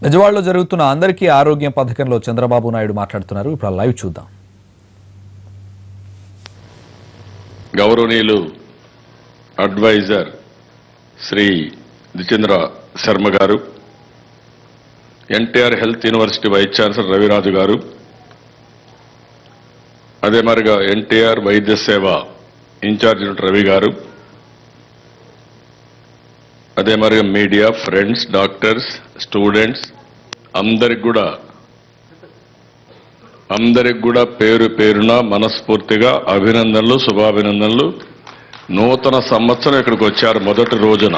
బెజవాడలో జరుగుతున్న అందరికీ ఆరోగ్యం పథకంలో చంద్రబాబు నాయుడు మాట్లాడుతున్నారు ఇప్పుడు ఆ లైవ్ చూద్దాం గౌరవనీయులు advisor Shri Jitendra Sharma garu NTR health university vice chancellor Raviraju garu అదే మరిగా ఎన్టీఆర్ వైద్య సేవ ఇన్ఛార్జ్ రవి గారు అదే మరిగా మీడియా ఫ్రెండ్స్ డాక్టర్స్ స్టూడెంట్స్ అందరికి కూడా అందరికి కూడా పేరు పేరున మనస్ఫూర్తిగా అభినందనలు శుభాభినందనలు నూతన సంవత్సరం ఇక్కడికి వచ్చారు మొదటి రోజున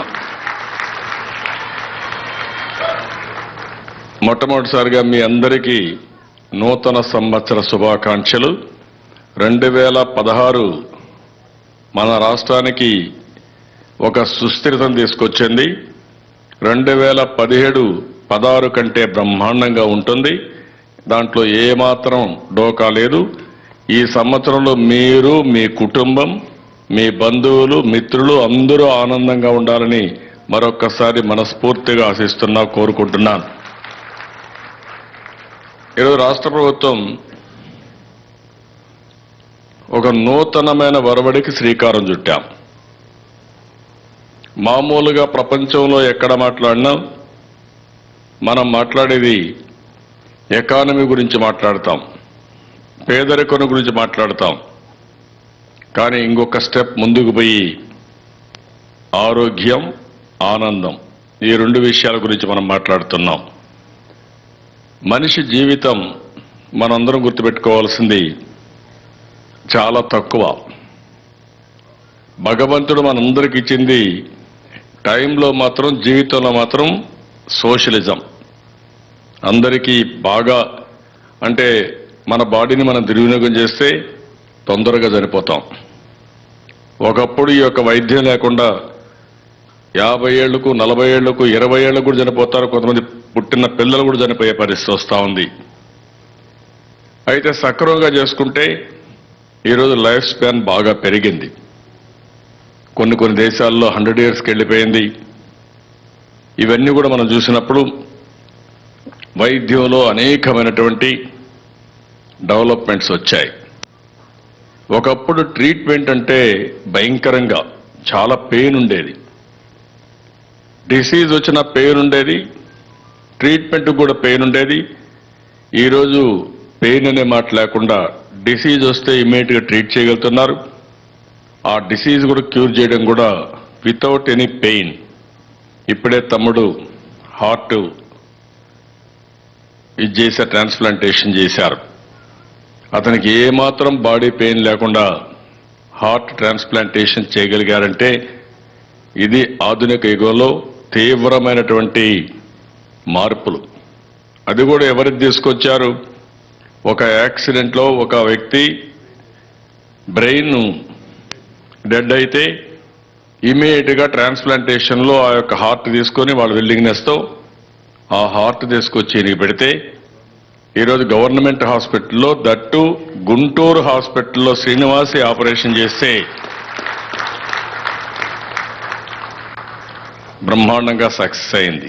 మొట్టమొదటిసారిగా మీ అందరికీ నూతన సంవత్సర శుభాకాంక్షలు రెండు వేల పదహారు మన రాష్ట్రానికి ఒక సుస్థిరతను తీసుకొచ్చింది రెండు వేల పదిహేడు పదహారు కంటే బ్రహ్మాండంగా ఉంటుంది దాంట్లో ఏమాత్రం డోకా లేదు ఈ సంవత్సరంలో మీరు మీ కుటుంబం మీ బంధువులు మిత్రులు అందరూ ఆనందంగా ఉండాలని మరొక్కసారి మనస్ఫూర్తిగా ఆశిస్తున్నా కోరుకుంటున్నాను ఈరోజు రాష్ట్ర ప్రభుత్వం ఒక నూతనమైన వరవడికి శ్రీకారం చుట్టాం మామూలుగా ప్రపంచంలో ఎక్కడ మాట్లాడినా మనం మాట్లాడేది ఎకానమీ గురించి మాట్లాడతాం పేదరికం గురించి మాట్లాడతాం కానీ ఇంకొక స్టెప్ ముందుకు పోయి ఆరోగ్యం ఆనందం ఈ రెండు విషయాల గురించి మనం మాట్లాడుతున్నాం మనిషి జీవితం మనందరం గుర్తుపెట్టుకోవాల్సింది చాలా తక్కువ భగవంతుడు మనందరికి ఇచ్చింది టైంలో మాత్రం జీవితంలో మాత్రం సోషలిజం అందరికీ బాగా అంటే మన బాడీని మనం దుర్వినియోగం చేస్తే తొందరగా చనిపోతాం ఒకప్పుడు ఈ యొక్క వైద్యం లేకుండా యాభై ఏళ్లకు నలభై ఏళ్లకు ఇరవై ఏళ్లకు కూడా చనిపోతారు కొంతమంది పుట్టిన పిల్లలు కూడా చనిపోయే పరిస్థితి వస్తూ ఉంది అయితే సక్రమంగా చేసుకుంటే ఈరోజు లైఫ్ స్పాన్ బాగా పెరిగింది కొన్ని కొన్ని దేశాల్లో హండ్రెడ్ ఇయర్స్కి వెళ్ళిపోయింది ఇవన్నీ కూడా మనం చూసినప్పుడు వైద్యంలో అనేకమైనటువంటి డెవలప్మెంట్స్ వచ్చాయి ఒకప్పుడు ట్రీట్మెంట్ అంటే భయంకరంగా చాలా పెయిన్ ఉండేది డిసీజ్ వచ్చిన పెయిన్ ఉండేది ట్రీట్మెంట్ కూడా పెయిన్ ఉండేది ఈరోజు పెయిన్ అనే మాట లేకుండా డిసీజ్ వస్తే ఇమీడియట్గా ట్రీట్ చేయగలుగుతున్నారు ఆ డిసీజ్ కూడా క్యూర్ చేయడం కూడా వితౌట్ ఎనీ పెయిన్ ఇప్పుడే తమ్ముడు హార్ట్ ఇది చేసే ట్రాన్స్ప్లాంటేషన్ చేశారు అతనికి ఏమాత్రం బాడీ పెయిన్ లేకుండా హార్ట్ ట్రాన్స్ప్లాంటేషన్ చేయగలిగారంటే ఇది ఆధునిక యుగంలో తీవ్రమైనటువంటి మార్పులు అది కూడా ఎవరికి తీసుకొచ్చారు ఒక యాక్సిడెంట్లో ఒక వ్యక్తి బ్రెయిన్ డెడ్ అయితే ఇమీడియట్గా ట్రాన్స్ప్లాంటేషన్లో ఆ యొక్క హార్ట్ తీసుకొని వాళ్ళ విల్లింగ్నెస్తో ఆ హార్ట్ తీసుకొచ్చి నీకు పెడితే ఈరోజు గవర్నమెంట్ హాస్పిటల్లో దట్టు గుంటూరు హాస్పిటల్లో శ్రీనివాసి ఆపరేషన్ చేస్తే బ్రహ్మాండంగా సక్సెస్ అయింది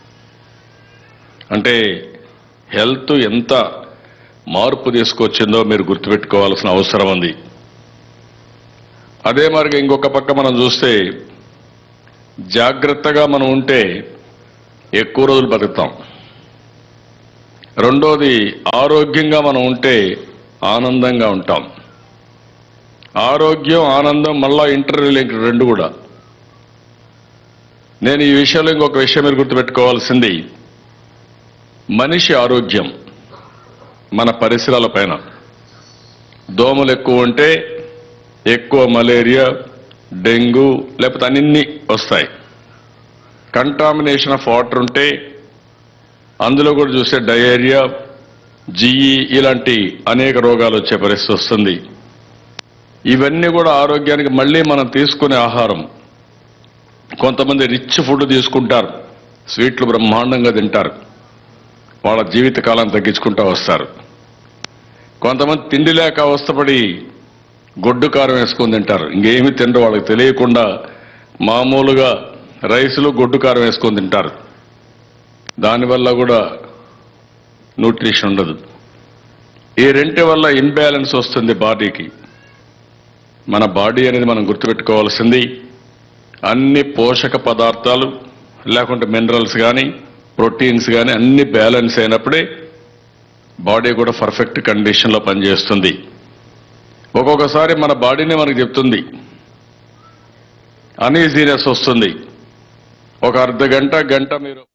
అంటే హెల్త్ ఎంత మార్పు తీసుకొచ్చిందో మీరు గుర్తుపెట్టుకోవాల్సిన అవసరం ఉంది అదే మరిగా ఇంకొక పక్క మనం చూస్తే జాగ్రత్తగా మనం ఉంటే ఎక్కువ రోజులు బతుకుతాం రెండోది ఆరోగ్యంగా మనం ఉంటే ఆనందంగా ఉంటాం ఆరోగ్యం ఆనందం మళ్ళా ఇంటర్వ్యూ లింక్ రెండు కూడా నేను ఈ విషయంలో ఇంకొక విషయం మీరు గుర్తుపెట్టుకోవాల్సింది మనిషి ఆరోగ్యం మన పరిసరాల పైన దోమలు ఎక్కువ ఉంటే ఎక్కువ మలేరియా డెంగ్యూ లేకపోతే అన్ని వస్తాయి కంటామినేషన్ ఆఫ్ వాటర్ ఉంటే అందులో కూడా చూస్తే డయేరియా జిఈ ఇలాంటి అనేక రోగాలు వచ్చే పరిస్థితి వస్తుంది ఇవన్నీ కూడా ఆరోగ్యానికి మళ్ళీ మనం తీసుకునే ఆహారం కొంతమంది రిచ్ ఫుడ్ తీసుకుంటారు స్వీట్లు బ్రహ్మాండంగా తింటారు వాళ్ళ జీవితకాలం తగ్గించుకుంటూ వస్తారు కొంతమంది తిండి లేక అవస్థపడి గొడ్డు కారం వేసుకొని తింటారు ఇంకేమి తినరు వాళ్ళకి తెలియకుండా మామూలుగా రైసులు గొడ్డు కారం వేసుకొని తింటారు దానివల్ల కూడా న్యూట్రిషన్ ఉండదు ఈ రెంటి వల్ల ఇన్బ్యాలెన్స్ వస్తుంది బాడీకి మన బాడీ అనేది మనం గుర్తుపెట్టుకోవాల్సింది అన్ని పోషక పదార్థాలు లేకుంటే మినరల్స్ కానీ ప్రోటీన్స్ కానీ అన్ని బ్యాలెన్స్ అయినప్పుడే బాడీ కూడా పర్ఫెక్ట్ కండిషన్లో పనిచేస్తుంది ఒక్కొక్కసారి మన బాడీనే మనకు చెప్తుంది అనీజీనెస్ వస్తుంది ఒక అర్ధ గంట గంట మీరు